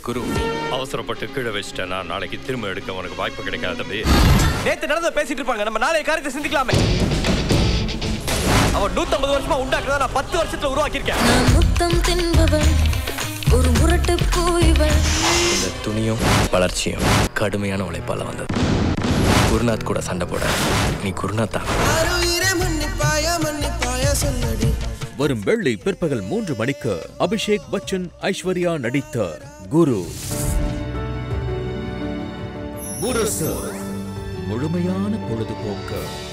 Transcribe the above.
குரு அவசரப்பட்டு கீழே வச்சுட்டேன்னா நாளைக்கு திரும்ப எடுக்க உனக்கு வாய்ப்பு கிடைக்காது தம்பி நேத்து நடந்த பேசிட்டு இருப்பாங்க நம்ம நாளைய காரியத்தை சிந்திக்கலாமே அவன் நூத்தம்பது வருஷமா உண்டாக்குறத நான் பத்து வருஷத்துல உருவாக்கியிருக்கேன் நான் முத்தம் தின்பவள் ஒரு முரட்டு பூய்வள் இந்த துணியும் வளர்ச்சியும் கடுமையான உழைப்பால வந்தது குருநாத் கூட சண்டை போட நீ குருநாத் தான் அருயிரே மன்னிப்பாய மன்னிப்பாய சொல்லடி வரும் வெள்ளி பிற்பகல் மூன்று மணிக்கு அபிஷேக் பச்சன் ஐஸ்வர்யா நடித்த குரு முரசு முழுமையான பொழுதுபோக்கு